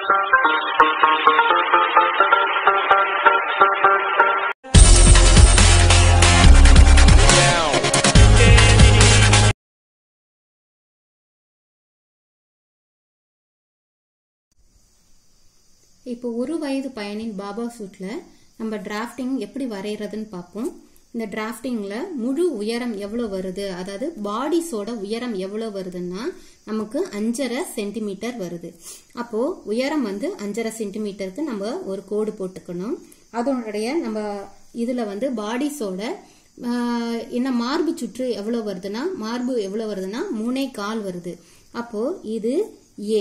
இப்போ ஒரு வயது பயனின் பாபா சூட்ல நம்ம டிராஃப்டிங் எப்படி வரைகிறதுன்னு பார்ப்போம் இந்த டிராஃப்டிங்ல முழு உயரம் எவ்வளவு வருது அதாவது பாடிஸோட உயரம் எவ்வளவு வருதுன்னா நமக்கு அஞ்சரை சென்டிமீட்டர் வருது அப்போ உயரம் வந்து அஞ்சரை சென்டிமீட்டருக்கு நம்ம ஒரு கோடு போட்டுக்கணும் அதனுடைய நம்ம இதுல வந்து பாடிஸோட ஆஹ், என்ன மார்பு சுற்று எவ்வளவு வருதுன்னா மார்பு எவ்வளவு வருதுன்னா மூணே கால் வருது அப்போ இது ஏ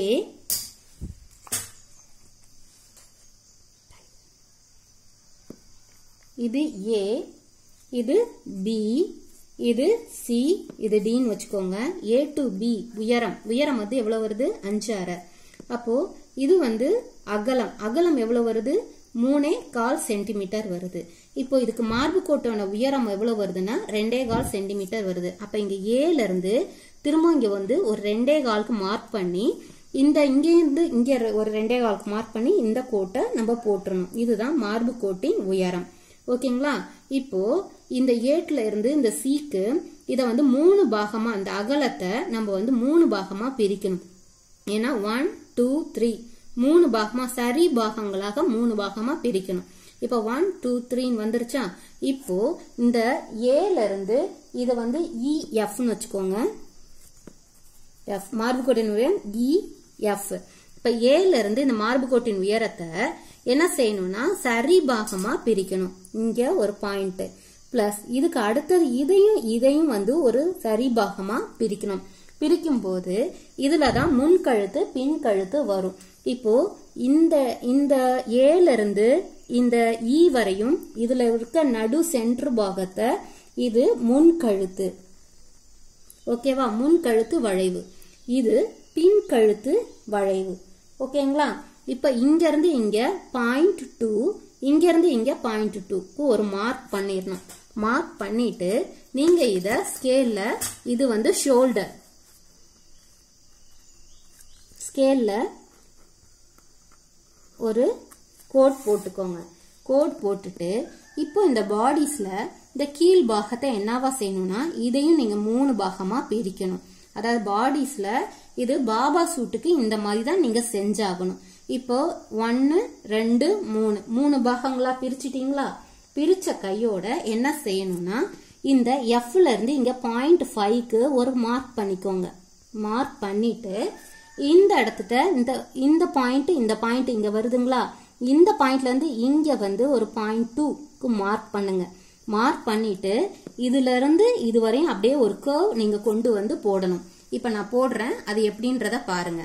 இது ஏ இது பி இது சி இது டின்னு வச்சுக்கோங்க ஏ டு பி உயரம் உயரம் வந்து எவ்வளவு வருது அஞ்சு அரை அப்போ இது வந்து அகலம் அகலம் எவ்வளவு வருது மூணே கால் சென்டிமீட்டர் வருது இப்போ இதுக்கு மார்பு கோட்டோட உயரம் எவ்வளவு வருதுன்னா ரெண்டே கால் சென்டிமீட்டர் வருது அப்ப இங்க ஏல இருந்து திரும்ப இங்க வந்து ஒரு ரெண்டே காலுக்கு மார்க் பண்ணி இந்த இங்க இருந்து இங்க ஒரு ரெண்டே காலுக்கு மார்க் பண்ணி இந்த கோட்டை நம்ம போட்டுறணும் இதுதான் மார்பு கோட்டின் உயரம் ஓகேங்களா இப்போ இந்த ஏட்ல இருந்து இந்த சீக்கு இத வந்து மூணு பாகமா அந்த அகலத்தை நம்ம வந்து மூணு பாகமா பிரிக்கணும் ஏன்னா ஒன் டூ த்ரீ மூணு பாகமா சரி பாகங்களாக மூணு பாகமா பிரிக்கணும் இப்போ ஒன் டூ த்ரீன்னு வந்துருச்சா இப்போ இந்த ஏல இருந்து இத வந்து இஎஃப்னு வச்சுக்கோங்க எஃப் மார்புக்கோட்டின் உயரம் இ எஃப் இப்ப ஏல இருந்து இந்த மார்புக்கோட்டின் உயரத்தை என்ன செய்யணும்னா சரி பாகமா பிரிக்கணும் இங்க ஒரு பாயிண்ட் பிளஸ் இதுக்கு அடுத்தது இதையும் இதையும் வந்து ஒரு சரி பாகமா பிரிக்கணும் பிரிக்கும் போது இதுல தான் முன் கழுத்து பின் கழுத்து வரும் இப்போ இந்த இந்த ஏல இருந்து இந்த இ வரையும் இதுல இருக்க நடு சென்டர் பாகத்தை இது முன் கழுத்து ஓகேவா முன் கழுத்து வளைவு இது பின் கழுத்து வளைவு ஓகேங்களா இப்ப இங்க இருந்து இங்க பாயிண்ட் டூ இங்க இருந்து இங்க பாயிண்ட் டூக்கு ஒரு மார்க் பண்ணிடணும் மார்க் பண்ணிட்டு நீங்க இத ஸ்கேல்ல இது வந்து ஷோல்டர் ஸ்கேல்ல ஒரு கோட் போட்டுக்கோங்க கோட் போட்டுட்டு இப்போ இந்த பாடிஸ்ல இந்த கீழ் பாகத்தை என்னவா செய்யணும்னா இதையும் நீங்க மூணு பாகமா பிரிக்கணும் அதாவது பாடிஸ்ல இது பாபா சூட்டுக்கு இந்த மாதிரி தான் நீங்க செஞ்சாகணும் இப்போ ஒன்னு ரெண்டு மூணு மூணு பாகங்களா பிரிச்சிட்டீங்களா பிரிச்ச கையோட என்ன செய்யணும்னா இந்த எஃப்ல இருந்து இங்க பாயிண்ட் ஃபைவ்க்கு ஒரு மார்க் பண்ணிக்கோங்க மார்க் பண்ணிட்டு இந்த இடத்துல இந்த இந்த பாயிண்ட் இந்த பாயிண்ட் இங்க வருதுங்களா இந்த பாயிண்ட்ல இருந்து இங்க வந்து ஒரு பாயிண்ட் டூக்கு மார்க் பண்ணுங்க மார்க் பண்ணிட்டு இதுல இருந்து இது வரையும் அப்படியே ஒரு கர்வ் நீங்க கொண்டு வந்து போடணும் இப்ப நான் போடுறேன் அது எப்படின்றத பாருங்க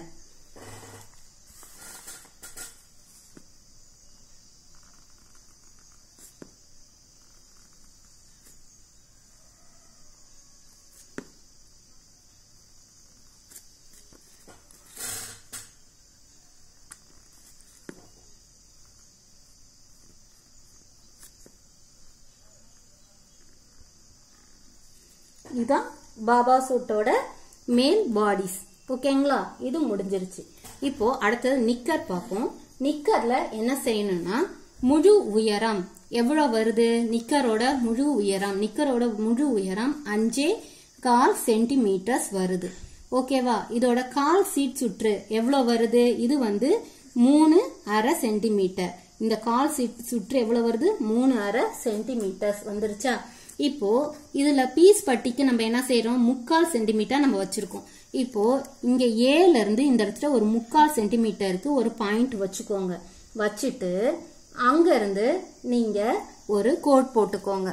இதுதான் பாபா சூட்டோட மேல் பாடிஸ் ஓகேங்களா இது முடிஞ்சிருச்சு இப்போ அடுத்தது நிக்கர் பார்ப்போம் நிக்கர்ல என்ன செய்யணும்னா முழு உயரம் எவ்வளவு வருது நிக்கரோட முழு உயரம் நிக்கரோட முழு உயரம் அஞ்சே கால் சென்டிமீட்டர்ஸ் வருது ஓகேவா இதோட கால் சீட் சுற்று எவ்வளவு வருது இது வந்து மூணு அரை சென்டிமீட்டர் இந்த கால் சீட் சுற்று எவ்வளவு வருது மூணு அரை சென்டிமீட்டர்ஸ் வந்துருச்சா இப்போ இதுல பீஸ் பட்டிக்கு நம்ம என்ன செய்யறோம் முக்கால் சென்டிமீட்டர் நம்ம வச்சிருக்கோம் இப்போ இங்க ஏல இருந்து இந்த இடத்துல ஒரு முக்கால் சென்டிமீட்டருக்கு ஒரு பாயிண்ட் வச்சுக்கோங்க வச்சுட்டு அங்க இருந்து நீங்க ஒரு கோட் போட்டுக்கோங்க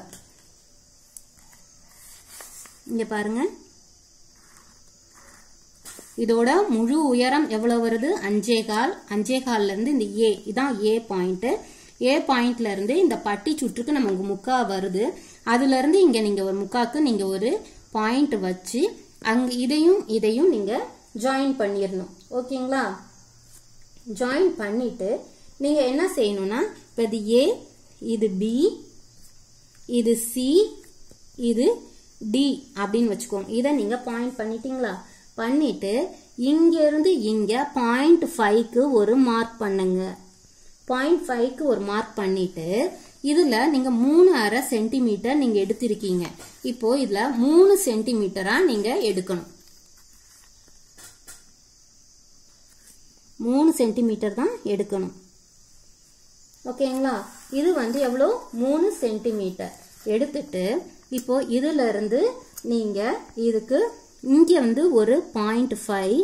இங்க பாருங்க இதோட முழு உயரம் எவ்வளவு வருது அஞ்சே கால் அஞ்சே கால்ல இருந்து இந்த ஏ இதான் ஏ பாயிண்ட் ஏ பாயிண்ட்ல இருந்து இந்த பட்டி சுற்றுக்கு நமக்கு முக்கா வருது அதுல இருந்து இங்க நீங்க ஒரு முக்காக்கு நீங்க ஒரு பாயிண்ட் வச்சு அங்க இதையும் இதையும் நீங்க ஜாயின் பண்ணிடணும் ஓகேங்களா ஜாயின் பண்ணிட்டு நீங்க என்ன செய்யணும்னா இப்ப இது ஏ இது பி இது சி இது டி அப்படின்னு வச்சுக்கோங்க இதை நீங்க பாயிண்ட் பண்ணிட்டீங்களா பண்ணிட்டு இங்க இருந்து இங்க பாயிண்ட் ஃபைவ்க்கு ஒரு மார்க் பண்ணுங்க பாயிண்ட் ஃபைவ்க்கு ஒரு மார்க் பண்ணிட்டு இதுல நீங்க மூணு அரை சென்டிமீட்டர் நீங்க எடுத்திருக்கீங்க இப்போ இதுல மூணு சென்டிமீட்டரா நீங்க எடுக்கணும் மூணு சென்டிமீட்டர் தான் எடுக்கணும் ஓகேங்களா இது வந்து எவ்வளோ மூணு சென்டிமீட்டர் எடுத்துட்டு இப்போ இதுல இருந்து நீங்க இதுக்கு இங்க வந்து ஒரு பாயிண்ட் ஃபைவ்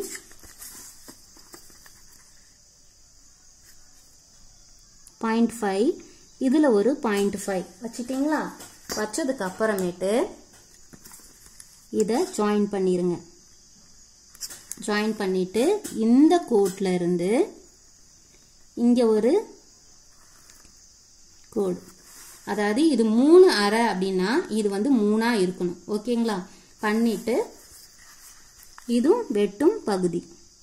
பாயிண்ட் ஃபைவ் இதுல ஒரு பாயிண்ட் ஃபைவ் வச்சுட்டீங்களா வச்சதுக்கு அப்புறமேட்டு இதை ஜாயின் பண்ணிருங்க ஜாயின் பண்ணிட்டு இந்த கோட்ல இருந்து இங்க ஒரு கோடு அதாவது இது மூணு அரை அப்படின்னா இது வந்து மூணா இருக்கணும் ஓகேங்களா பண்ணிட்டு இதுவும் வெட்டும் பகுதி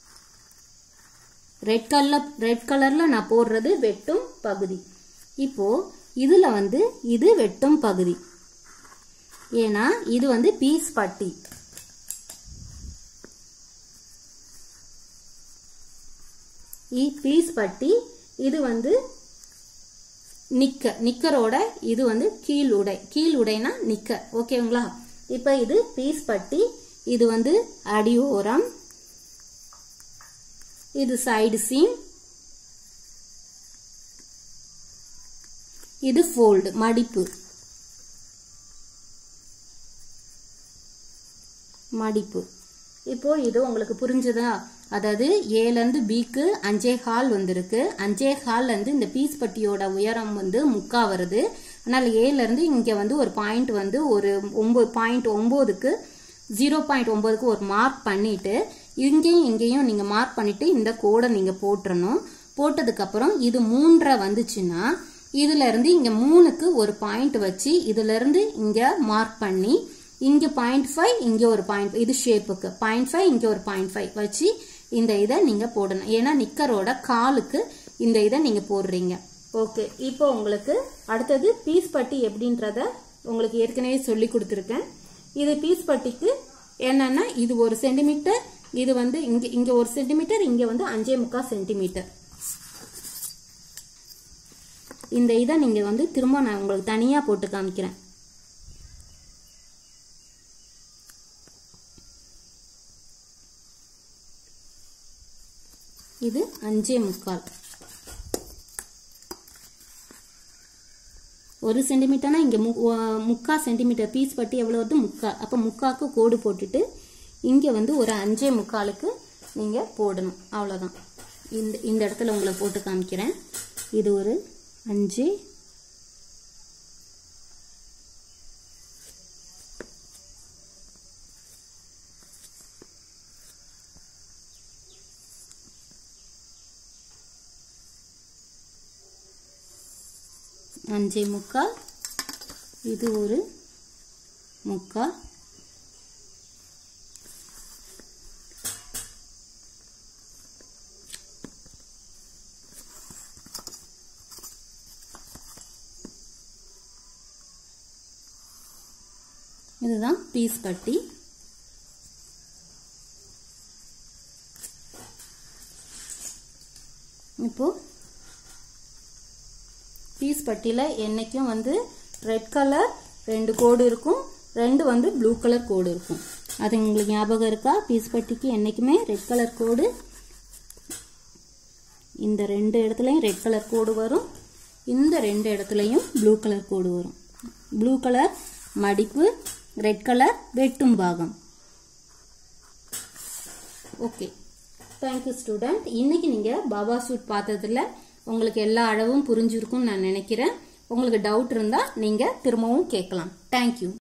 ரெட் கலர் ரெட் கலர்ல நான் போடுறது வெட்டும் பகுதி இப்போ இதுல வந்து இது வெட்டும் பகுதி ஏன்னா இது வந்து பீஸ் பட்டி பீஸ் பட்டி இது வந்து நிக்க நிக்கரோட இது வந்து கீழ் உடை கீழ் உடைனா நிக்கர் ஓகேங்களா இப்ப இது பீஸ் பட்டி இது வந்து அடி ஓரம் இது சைடு சீம் இது ஃபோல்டு மடிப்பு மடிப்பு இப்போ இது உங்களுக்கு புரிஞ்சுதா அதாவது ஏல இருந்து பிக்கு அஞ்சே கால் வந்திருக்கு அஞ்சே கால்ல இருந்து இந்த பீஸ் பட்டியோட உயரம் வந்து முக்கா வருது அதனால ஏல இருந்து இங்க வந்து ஒரு பாயிண்ட் வந்து ஒரு ஒன்பது பாயிண்ட் ஒன்பதுக்கு ஜீரோ பாயிண்ட் ஒன்பதுக்கு ஒரு மார்க் பண்ணிட்டு இங்கேயும் இங்கேயும் நீங்க மார்க் பண்ணிட்டு இந்த கோடை நீங்க போட்டுறணும் போட்டதுக்கு அப்புறம் இது மூன்றரை வந்துச்சுன்னா இதுல இருந்து இங்க மூணுக்கு ஒரு பாயிண்ட் வச்சு இதுல இருந்து இங்க மார்க் பண்ணி இங்க பாயிண்ட் ஃபைவ் இங்க ஒரு பாயிண்ட் இது ஷேப்புக்கு பாயிண்ட் ஃபைவ் இங்க ஒரு பாயிண்ட் ஃபைவ் வச்சு இந்த இதை நீங்க போடணும் ஏன்னா நிக்கரோட காலுக்கு இந்த இதை நீங்க போடுறீங்க ஓகே இப்போ உங்களுக்கு அடுத்தது பீஸ் பட்டி எப்படின்றத உங்களுக்கு ஏற்கனவே சொல்லி கொடுத்துருக்கேன் இது பீஸ் பட்டிக்கு என்னன்னா இது ஒரு சென்டிமீட்டர் இது வந்து இங்க இங்க ஒரு சென்டிமீட்டர் இங்க வந்து அஞ்சே முக்கால் சென்டிமீட்டர் இந்த இதை நீங்க வந்து திரும்ப நான் உங்களுக்கு தனியா போட்டு காமிக்கிறேன் இது அஞ்சே முக்கால் ஒரு சென்டிமீட்டர்னா இங்க மு- வ- முக்கா சென்டிமீட்டர் பீஸ் பட்டி எவ்வளவு வருது முக்கா அப்ப முக்காக்கு கோடு போட்டுட்டு இங்க வந்து ஒரு அஞ்சே முக்காலுக்கு நீங்க போடணும் அவ்வளவுதான் இந்த இந்த இடத்துல உங்களை போட்டு காமிக்கிறேன் இது ஒரு அஞ்சு அஞ்சே முக்கால் இது ஒரு முக்கால் இதுதான் பீஸ் பட்டி இப்போ பீஸ் பட்டியில் என்னைக்கும் வந்து ரெட் கலர் ரெண்டு கோடு இருக்கும் ரெண்டு வந்து ப்ளூ கலர் கோடு இருக்கும் அது உங்களுக்கு ஞாபகம் இருக்கா பீஸ் பட்டிக்கு என்னைக்குமே ரெட் கலர் கோடு இந்த ரெண்டு இடத்துலையும் ரெட் கலர் கோடு வரும் இந்த ரெண்டு இடத்துலையும் ப்ளூ கலர் கோடு வரும் ப்ளூ கலர் மடிப்பு ரெட் கலர் வெட்டும் பாகம் ஓகே தேங்க்யூ ஸ்டூடெண்ட் இன்னைக்கு நீங்க பாபா சூட் பார்த்ததுல உங்களுக்கு எல்லா அளவும் புரிஞ்சிருக்கும்னு நான் நினைக்கிறேன் உங்களுக்கு டவுட் இருந்தா நீங்க திரும்பவும் கேட்கலாம் தேங்க்யூ